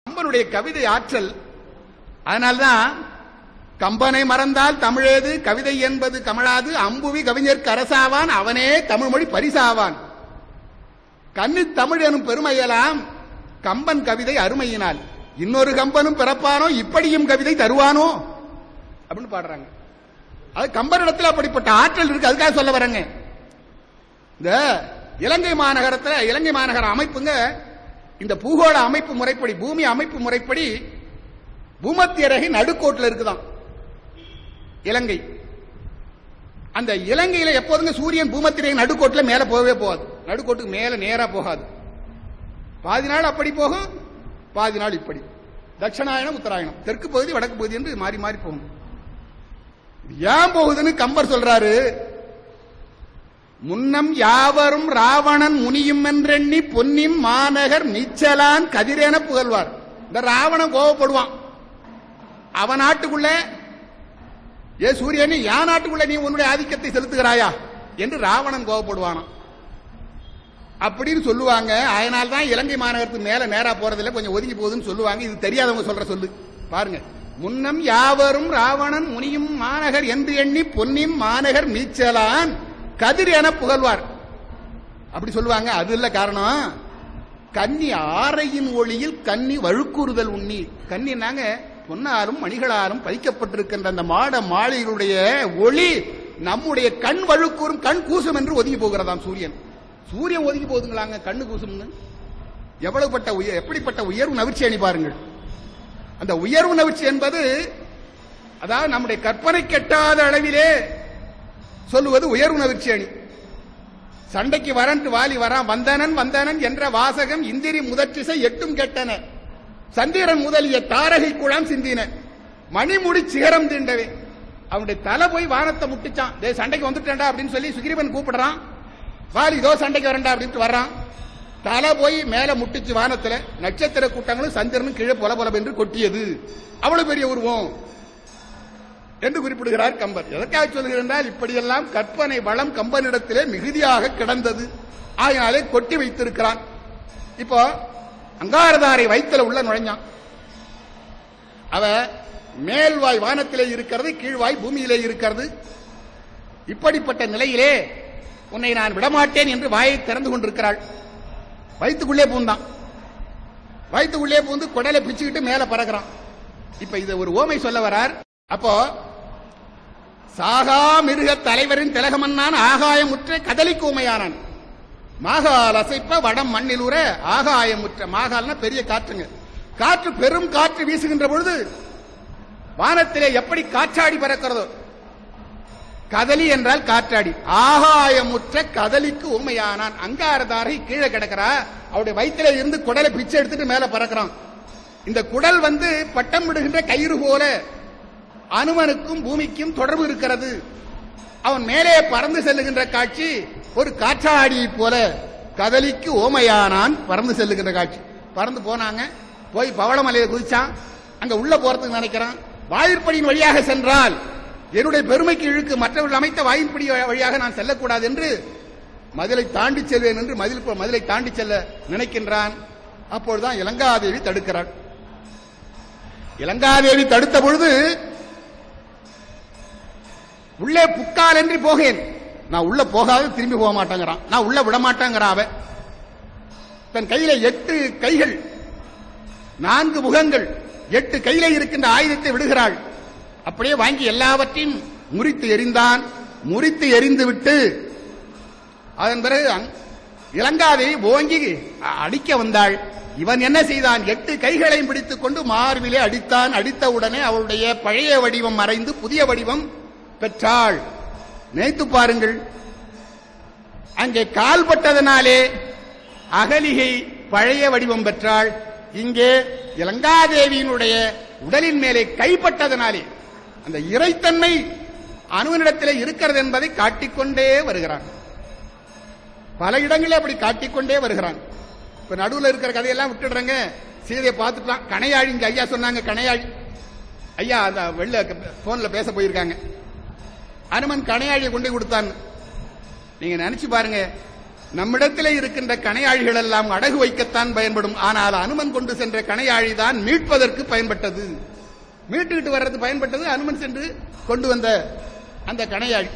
கம்பனுடைய கவிதை ஆற்றல் அதனால்தான் கம்பனை மறந்தால் தமிழேது கவிதை என்பது கமழாது அம்புவி கவிஞர்க்கு அரசாவான் அவனே தமிழ் மொழி பரிசாவான் கன்னி தமிழ் எனும் பெருமையெல்லாம் கம்பன் கவிதை அருமையினால் இன்னொரு கம்பனும் பிறப்பானோ இப்படியும் கவிதை தருவானோ அப்படின்னு பாடுறாங்க அது கம்பனிடத்தில் அப்படிப்பட்ட ஆற்றல் இருக்கு அதுக்காக சொல்ல வரேங்க இந்த இலங்கை மாநகரத்துல இலங்கை மாநகர அமைப்புங்க இந்த பூகோள அமைப்பு முறைப்படி பூமி அமைப்பு முறைப்படி பூமத்திய ரேகை நடுக்கோட்டில் இருக்குதாம் இலங்கை அந்த இலங்கையில எப்போதுங்க சூரியன் பூமத்திய ரேகை நடுக்கோட்டில் மேல போகவே போகாது நடுக்கோட்டுக்கு மேல நேரா போகாது பாதி நாள் அப்படி போகும் பாதி நாள் இப்படி தட்சிணாயனம் உத்தராயணம் தெற்கு பகுதி வடக்கு பகுதி என்று மாறி மாறி போகும் இது ஏன் போகுதுன்னு கம்பர் சொல்றாரு முன்னம் யாவரும் ராவணன் முனியும் என்றெண்ணி பொன்னின் மாநகர் நீச்சலான் கதிரேன புகழ்வார் இந்த ராவணன் கோவப்படுவான் அவன் நாட்டுக்குள்ள ஏ சூரியனே என் நாட்டுக்குள்ள நீ உன்னுடைய ஆதிக்கத்தை செலுத்துகிறாயா என்று ராவணன் கோவப்படுவானாம் அப்படின்னு சொல்லுவாங்க அதனால தான் இலங்கை மாநகரத்துக்கு மேல நேரா போறதில்ல கொஞ்சம் ஒதுங்கி போகுதுன்னு சொல்லுவாங்க இது தெரியாதவங்க சொல்ற சொல்லு பாருங்க முன்னம் யாவரும் ராவணன் முனியும் மாநகர் என்று எண்ணி பொன்னின் மாநகர் நீச்சலான் கதிர் என புகழ்வார் அப்படி சொல்லுவாங்க அது இல்ல காரணம் கன்னி ஆரையின் ஒளியில் கன்னி வழுக்கூறுதல் உண்ணி கன்னினாங்க பொன்னாலும் மணிகளாலும் பதிக்கப்பட்டிருக்கின்ற அந்த மாட மாளிகளுடைய ஒளி நம்முடைய கண் வழுக்கூறும் கண் கூசும் என்று ஒதுங்கி போகிறதாம் சூரியன் சூரியன் ஒதுங்கி போகுதுங்களாங்க கண்ணு கூசும்னு எவ்வளவு பட்ட உயர் எப்படிப்பட்ட உயர்வு நவிர்ச்சி அணி பாருங்கள் அந்த உயர்வு நவிர்ச்சி என்பது அதாவது நம்முடைய கற்பனை கெட்டாத அளவிலே சொல்லுவது உயர்வு நவிர்ச்சி அணி சண்டைக்கு வரன்ட்டு வாலி வரான் வந்தனன் வந்தனன் என்ற வாசகம் இந்திரி முதற்றிசை எட்டும் கெட்டன சந்திரன் முதலிய தாரகை குழாம் சிந்தின மணிமுடி சிகரம் தீண்டவே அவனுடைய தலை போய் வானத்தை முட்டிச்சான் டேய் சண்டைக்கு வந்துட்டேன்டா அப்படின்னு சொல்லி சுகிரீவன் கூப்பிடுறான் வாலி இதோ சண்டைக்கு வரண்டா அப்படின்ட்டு வர்றான் தலை போய் மேல முட்டிச்சு வானத்துல நட்சத்திர கூட்டங்களும் சந்திரனும் கீழே பொல பொல என்று கொட்டியது அவ்வளவு பெரிய உருவம் என்று குறிப்பிடுகிறார் கம்பர் எதற்காக சொல்கிறார் இப்படியெல்லாம் கற்பனை வளம் கம்பனிடத்திலே மிகுதியாக கிடந்தது ஆகினாலே கொட்டி வைத்திருக்கிறான் இப்போ அங்காரதாரை வயிற்றுல உள்ள நுழைஞ்சான் அவ மேல்வாய் வானத்திலே இருக்கிறது கீழ்வாய் பூமியிலே இருக்கிறது இப்படிப்பட்ட நிலையிலே உன்னை நான் விடமாட்டேன் என்று வாயை திறந்து கொண்டிருக்கிறாள் வயிற்றுக்குள்ளே பூந்தான் வயிற்றுக்குள்ளே பூந்து குடலை பிச்சுக்கிட்டு மேல பறக்கிறான் இப்ப இது ஒரு ஓமை சொல்ல வரார் அப்போ சாகா மிருக தலைவரின் திலகமன்னான் ஆகாயமுற்ற கதலிக்கு உமையானான் மாகால் அசைப்ப வடம் மண்ணில் உற ஆகாயமுற்ற மாகால்னா பெரிய காற்றுங்க காற்று பெரும் காற்று வீசுகின்ற பொழுது வானத்திலே எப்படி காற்றாடி பறக்கிறதோ கதலி என்றால் காற்றாடி ஆகாயமுற்ற கதலிக்கு ஊமையானான் அங்காரதாரை கீழே கிடக்கிறா அவருடைய வயிற்றில இருந்து குடலை பிச்சை எடுத்துட்டு மேல பறக்கிறான் இந்த குடல் வந்து பட்டம் விடுகின்ற கயிறு போல அனுமனுக்கும் பூமிக்கும் தொடர்பு இருக்கிறது அவன் மேலே பறந்து செல்லுகின்ற காட்சி ஒரு காற்றாடியை போல கதலிக்கு ஓமையானான் பறந்து செல்லுகின்ற காட்சி பறந்து போனாங்க போய் பவளமலையில குதிச்சான் அங்க உள்ள போறதுக்கு நினைக்கிறான் வாயிற்படியின் வழியாக சென்றால் என்னுடைய பெருமைக்கு இழுக்கு மற்றவர்கள் அமைத்த வாயின்படி வழியாக நான் செல்லக்கூடாது என்று மதிலை தாண்டி செல்வேன் என்று மதில் மதிலை தாண்டி செல்ல நினைக்கின்றான் அப்பொழுதுதான் இலங்காதேவி தடுக்கிறாள் இலங்காதேவி தடுத்த பொழுது உள்ளே புக்கால் என்று போகேன் நான் உள்ள போகாத திரும்பி போக மாட்டேங்கிறான் நான் உள்ள விட மாட்டேங்கிறான் அவன் தன் கையில எட்டு கைகள் நான்கு முகங்கள் எட்டு கையில இருக்கின்ற ஆயுதத்தை விடுகிறாள் அப்படியே வாங்கி எல்லாவற்றையும் முறித்து எறிந்தான் முறித்து எறிந்து விட்டு அதன் பிறகு அங்- இலங்காவை ஓங்கி அ- அடிக்க வந்தாள் இவன் என்ன செய்தான் எட்டு கைகளையும் பிடித்துக் கொண்டு மார்பிலே அடித்தான் அடித்த உடனே அவளுடைய பழைய வடிவம் மறைந்து புதிய வடிவம் பெற்றாள் நினைத்து பாருங்கள் அங்கே கால்பட்டதனாலே அகலிகை பழைய வடிவம் பெற்றாள் இங்கே இலங்காதேவியினுடைய உடலின் மேலே கைப்பட்டதனாலே அந்த இறைத்தன்மை அணுவனிடத்திலே இருக்கிறது என்பதை காட்டிக்கொண்டே வருகிறான் பல இடங்களில் அப்படி காட்டிக்கொண்டே வருகிறான் இப்ப நடுவுல இருக்கிற கதையெல்லாம் விட்டுடுறேங்க சீதையை பார்த்துட்டான் கணையாழி இங்க ஐயா சொன்னாங்க கணையாழி ஐயா அந்த வெளில போன்ல பேச போயிருக்காங்க அனுமன் கணையாழியை கொண்டு கொடுத்தான் நீங்க நினைச்சு பாருங்க நம்மிடத்திலே இருக்கின்ற கணையாழிகள் எல்லாம் அடகு வைக்கத்தான் பயன்படும் ஆனால் அனுமன் கொண்டு சென்ற கணையாழி தான் மீட்பதற்கு பயன்பட்டது மீட்டுக்கிட்டு வர்றது பயன்பட்டது அனுமன் சென்று கொண்டு வந்த அந்த கணையாழி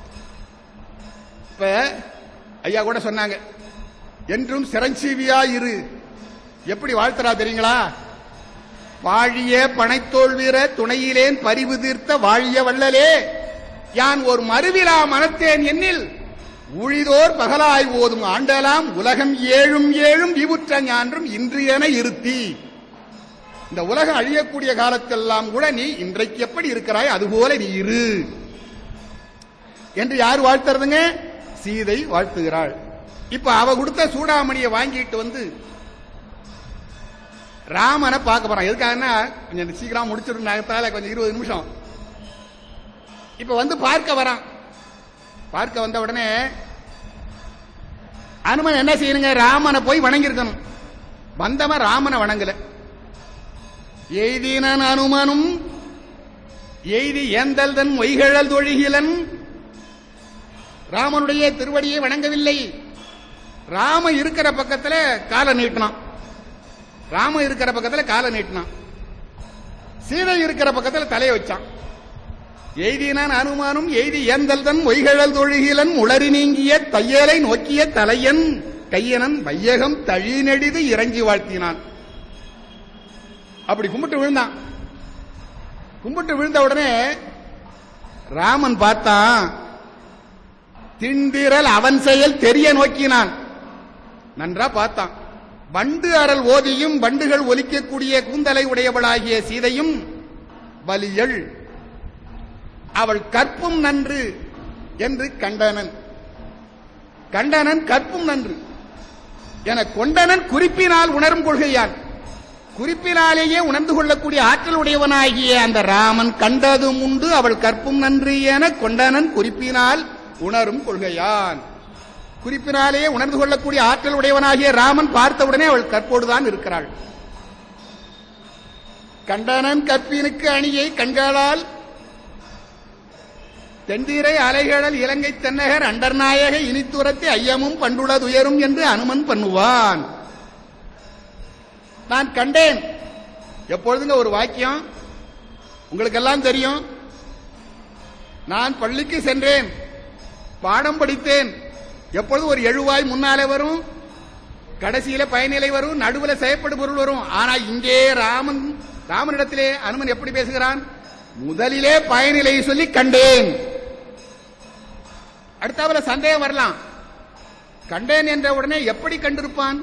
இப்ப ஐயா கூட சொன்னாங்க என்றும் சிரஞ்சீவியா இரு எப்படி வாழ்த்துறா தெரியுங்களா வாழிய பனைத்தோல் வீர துணையிலேன் பரிவு தீர்த்த வாழிய வள்ளலே யான் ஒரு மறுவிழா மனத்தேன் என்னில் ஊழிதோர் பகலாய் ஓதும் ஆண்டலாம் உலகம் ஏழும் ஏழும் விபுற்ற ஞான்றும் இன்று என இருத்தி இந்த உலகம் அழியக்கூடிய காலத்தெல்லாம் கூட நீ இன்றைக்கு எப்படி இருக்கிறாய் அதுபோல நீ இரு என்று யார் வாழ்த்துறதுங்க சீதை வாழ்த்துகிறாள் இப்ப அவ கொடுத்த சூடாமணியை வாங்கிட்டு வந்து ராமனை பார்க்க போறான் எதுக்காகன்னா கொஞ்சம் சீக்கிரம் முடிச்சிருந்தாங்கத்தால கொஞ்சம் இருபது நிமிஷம் இப்ப வந்து பார்க்க வரான் பார்க்க வந்த உடனே அனுமன் என்ன செய்யணுங்க ராமனை போய் வணங்கியிருக்கணும் வந்தவன் ராமனை வணங்கல எய்தினன் அனுமனும் எய்தி ஏந்தல் தன் மொய்கழல் தொழுகிலன் ராமனுடைய திருவடியை வணங்கவில்லை ராம இருக்கிற பக்கத்துல காலை நீட்டினான் ராம இருக்கிற பக்கத்துல காலை நீட்டினான் சீதை இருக்கிற பக்கத்துல தலையை வச்சான் எய்தினான் அனுமானும் எய்தி ஏந்தல் தன் ஒய்கழல் தொழுகிலன் உளறி நீங்கிய தையலை நோக்கிய தலையன் கையனன் வையகம் தழிநெடிது இறங்கி வாழ்த்தினான் அப்படி கும்பிட்டு விழுந்தான் கும்பிட்டு விழுந்த உடனே ராமன் பார்த்தான் திண்டிரல் அவன் செயல் தெரிய நோக்கினான் நன்றா பார்த்தான் வண்டு அறல் ஓதியும் வண்டுகள் ஒலிக்கக்கூடிய கூந்தலை உடையவளாகிய சீதையும் வலியள் அவள் கற்பும் நன்று என்று கண்டனன் கண்டனன் கற்பும் நன்று என கொண்டனன் குறிப்பினால் உணரும் கொள்கையான் குறிப்பினாலேயே உணர்ந்து கொள்ளக்கூடிய ஆற்றல் உடையவனாகிய அந்த ராமன் கண்டதும் உண்டு அவள் கற்பும் நன்று என கொண்டனன் குறிப்பினால் உணரும் கொள்கையான் குறிப்பினாலேயே உணர்ந்து கொள்ளக்கூடிய ஆற்றல் உடையவனாகிய ராமன் பார்த்தவுடனே அவள் கற்போடுதான் இருக்கிறாள் கண்டனன் கற்பினுக்கு அணியை கண்களால் தென்தீரை அலைகடல் இலங்கை தென்னகர் அண்டர்நாயக இனித்துரத்தை ஐயமும் பண்டுளதுயரும் என்று அனுமன் பண்ணுவான் நான் கண்டேன் எப்பொழுதுங்க ஒரு வாக்கியம் உங்களுக்கெல்லாம் தெரியும் நான் பள்ளிக்கு சென்றேன் பாடம் படித்தேன் எப்பொழுது ஒரு எழுவாய் முன்னாலே வரும் கடைசியில பயனிலை வரும் நடுவுல செயற்படு பொருள் வரும் ஆனா இங்கே ராமன் ராமனிடத்திலே அனுமன் எப்படி பேசுகிறான் முதலிலே பயனிலை சொல்லி கண்டேன் அடுத்தாப்புல சந்தேகம் வரலாம் கண்டேன் என்ற உடனே எப்படி கண்டிருப்பான்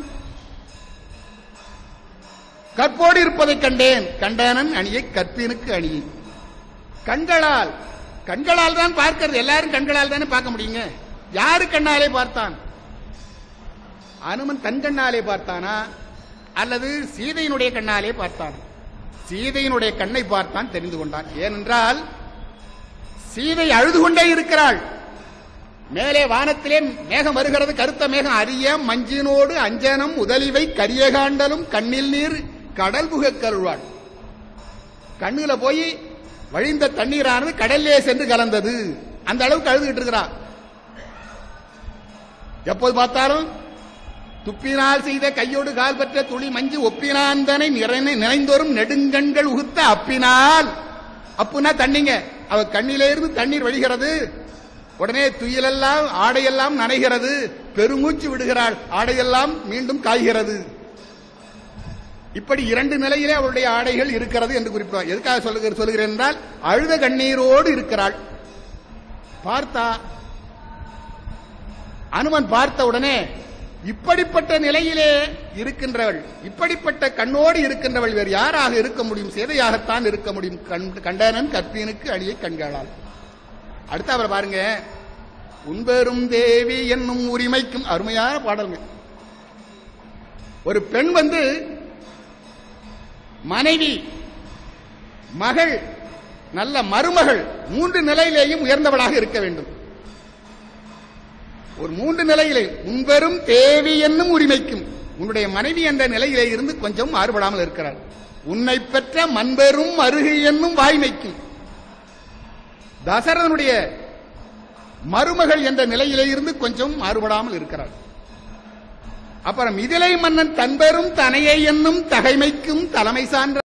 கற்போடு இருப்பதை கண்டேன் கண்டனன் அணியை கற்பினுக்கு அணியை கண்களால் கண்களால் தான் பார்க்கிறது எல்லாரும் கண்களால் தானே பார்க்க முடியுங்க யாரு கண்ணாலே பார்த்தான் அனுமன் தன் கண்ணாலே பார்த்தானா அல்லது சீதையினுடைய கண்ணாலே பார்த்தான் சீதையினுடைய கண்ணை பார்த்தான் தெரிந்து கொண்டான் ஏனென்றால் சீதை அழுது கொண்டே இருக்கிறாள் மேலே வானத்திலே மேகம் வருகிறது கருத்த மேகம் அரிய மஞ்சினோடு அஞ்சனம் உதலிவை கரியகாண்டலும் கண்ணில் நீர் கடல் புக கருவாள் கண்ணுல போய் வழிந்த தண்ணீரானது கடல்லே சென்று கலந்தது அந்த அளவுக்கு அழுதுகிட்டு இருக்கிறா எப்போது பார்த்தாலும் துப்பினால் செய்த கையோடு கால் பெற்ற துளி மஞ்சு ஒப்பினாந்தனை நினைந்தோறும் நெடுங்கண்கள் உகுத்த அப்பினால் அப்புனா தண்ணிங்க அவ கண்ணிலே இருந்து தண்ணீர் வழிகிறது உடனே துயிலெல்லாம் ஆடையெல்லாம் நனைகிறது பெருமூச்சு விடுகிறாள் ஆடையெல்லாம் மீண்டும் காய்கிறது இப்படி இரண்டு நிலையிலே அவளுடைய ஆடைகள் இருக்கிறது என்று குறிப்பிடுவார் எதுக்காக சொல்லுகிற சொல்லுகிறேன் என்றால் அழுத கண்ணீரோடு இருக்கிறாள் பார்த்தா அனுமன் பார்த்த உடனே இப்படிப்பட்ட நிலையிலே இருக்கின்றவள் இப்படிப்பட்ட கண்ணோடு இருக்கின்றவள் வேறு யாராக இருக்க முடியும் சேதையாகத்தான் இருக்க முடியும் கண்டனன் கற்பினுக்கு அழியை கண்களால் அடுத்து அவர் பாருங்க உன்பெரும் தேவி என்னும் உரிமைக்கும் அருமையான பாடல்ங்க ஒரு பெண் வந்து மனைவி மகள் நல்ல மருமகள் மூன்று நிலையிலேயும் உயர்ந்தவளாக இருக்க வேண்டும் ஒரு மூன்று நிலையிலே உன்பெரும் தேவி என்னும் உரிமைக்கும் உன்னுடைய மனைவி என்ற நிலையிலே இருந்து கொஞ்சம் மாறுபடாமல் இருக்கிறார் உன்னை பெற்ற மண்பெரும் அருகு என்னும் வாய்மைக்கும் தசரதனுடைய மருமகள் என்ற நிலையிலே இருந்து கொஞ்சம் மாறுபடாமல் இருக்கிறார் அப்புறம் மிதிலை மன்னன் தன்பெரும் தனையை என்னும் தகைமைக்கும் தலைமை சான்ற